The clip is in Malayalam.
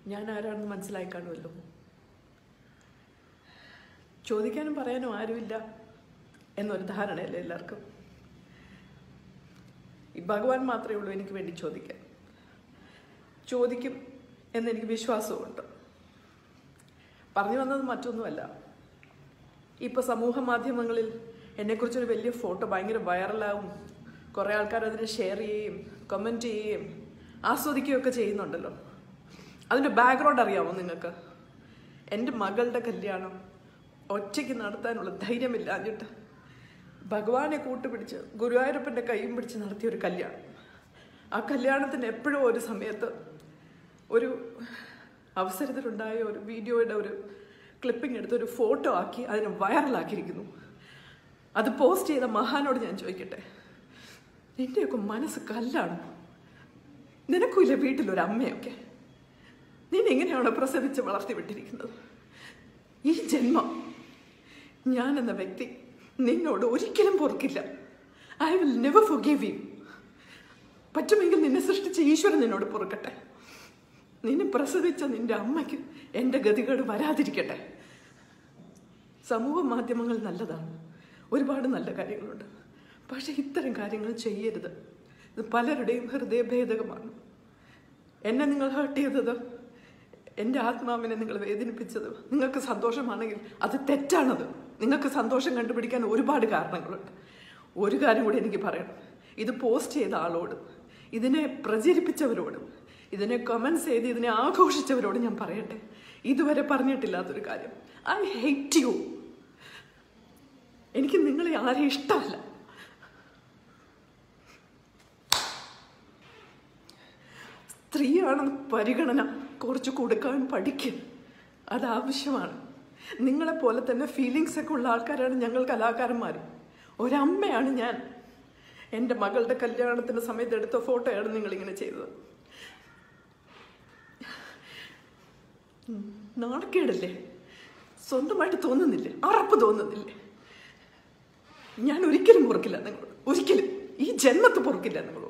ഞാൻ ആരാണെന്ന് മനസ്സിലായി കാണുമല്ലോ ചോദിക്കാനും പറയാനും ആരുമില്ല എന്നൊരു ധാരണയല്ലേ എല്ലാവർക്കും ഈ ഭഗവാൻ മാത്രമേ ഉള്ളൂ എനിക്ക് വേണ്ടി ചോദിക്കാൻ ചോദിക്കും എന്നെനിക്ക് വിശ്വാസമുണ്ട് പറഞ്ഞു വന്നത് മറ്റൊന്നുമല്ല ഇപ്പോൾ സമൂഹ മാധ്യമങ്ങളിൽ എന്നെക്കുറിച്ചൊരു വലിയ ഫോട്ടോ ഭയങ്കര വൈറലാവും കുറേ ആൾക്കാർ അതിനെ ഷെയർ ചെയ്യുകയും കമൻറ്റ് ചെയ്യുകയും ആസ്വദിക്കുകയൊക്കെ ചെയ്യുന്നുണ്ടല്ലോ അതിൻ്റെ ബാക്ക്ഗ്രൗണ്ട് അറിയാമോ നിങ്ങൾക്ക് എൻ്റെ മകളുടെ കല്യാണം ഒറ്റയ്ക്ക് നടത്താനുള്ള ധൈര്യമില്ലാഞ്ഞിട്ട് ഭഗവാനെ കൂട്ടുപിടിച്ച് ഗുരുവായൂരപ്പൻ്റെ കൈയും പിടിച്ച് നടത്തിയ ഒരു കല്യാണം ആ കല്യാണത്തിന് എപ്പോഴും ഒരു സമയത്ത് ഒരു അവസരത്തിലുണ്ടായ ഒരു വീഡിയോയുടെ ഒരു ക്ലിപ്പിംഗ് എടുത്ത് ഒരു ഫോട്ടോ ആക്കി അതിനെ വൈറലാക്കിയിരിക്കുന്നു അത് പോസ്റ്റ് ചെയ്ത മഹാനോട് ഞാൻ ചോദിക്കട്ടെ നിന്റെയൊക്കെ മനസ്സ് കല്ലാണ് നിനക്കുമില്ല വീട്ടിലൊരു അമ്മയൊക്കെ നീ എങ്ങനെയാണ് പ്രസവിച്ച് വളർത്തി വിട്ടിരിക്കുന്നത് ഈ ജന്മം ഞാൻ എന്ന വ്യക്തി നിന്നോട് ഒരിക്കലും പൊറുക്കില്ല I will never forgive you പറ്റുമെങ്കിൽ നിന്നെ സൃഷ്ടിച്ച ഈശ്വരൻ നിന്നോട് പൊറുക്കട്ടെ നിന്നെ പ്രസവിച്ച നിന്റെ അമ്മയ്ക്ക് എൻ്റെ ഗതികേട് വരാതിരിക്കട്ടെ സമൂഹ മാധ്യമങ്ങൾ നല്ലതാണ് ഒരുപാട് നല്ല കാര്യങ്ങളുണ്ട് പക്ഷെ ഇത്തരം കാര്യങ്ങൾ ചെയ്യരുത് ഇത് പലരുടെയും ഹൃദയഭേദകമാണ് എന്നെ നിങ്ങൾ ഹേർട്ട് ചെയ്തത് എൻ്റെ ആത്മാവിനെ നിങ്ങൾ വേദനിപ്പിച്ചത് നിങ്ങൾക്ക് സന്തോഷമാണെങ്കിൽ അത് തെറ്റാണത് നിങ്ങൾക്ക് സന്തോഷം കണ്ടുപിടിക്കാൻ ഒരുപാട് കാരണങ്ങളുണ്ട് ഒരു കാര്യം കൂടി എനിക്ക് പറയണം ഇത് പോസ്റ്റ് ചെയ്ത ആളോട് ഇതിനെ പ്രചരിപ്പിച്ചവരോടും ഇതിനെ കമൻസ് ചെയ്ത് ഇതിനെ ആഘോഷിച്ചവരോട് ഞാൻ പറയട്ടെ ഇതുവരെ പറഞ്ഞിട്ടില്ലാത്തൊരു കാര്യം ഐ ഹേറ്റ് യു എനിക്ക് നിങ്ങളെ ആരെയും ഇഷ്ടമല്ല സ്ത്രീയാണെന്ന് പരിഗണന കുറച്ച് കൊടുക്കാൻ പഠിക്കും അത് ആവശ്യമാണ് നിങ്ങളെപ്പോലെ തന്നെ ഫീലിങ്സ് ഒക്കെ ഉള്ള ആൾക്കാരാണ് ഞങ്ങൾ കലാകാരന്മാർ ഒരമ്മയാണ് ഞാൻ എൻ്റെ മകളുടെ കല്യാണത്തിൻ്റെ സമയത്ത് എടുത്ത ഫോട്ടോയാണ് നിങ്ങളിങ്ങനെ ചെയ്തത് ഉം, നാണക്കേടല്ലേ സ്വന്തമായിട്ട് തോന്നുന്നില്ലേ അറപ്പ് തോന്നുന്നില്ലേ ഞാൻ ഒരിക്കലും പൊറുക്കില്ല നിങ്ങളോട് ഒരിക്കലും ഈ ജന്മത്ത് പൊറുക്കില്ല നിങ്ങളോട്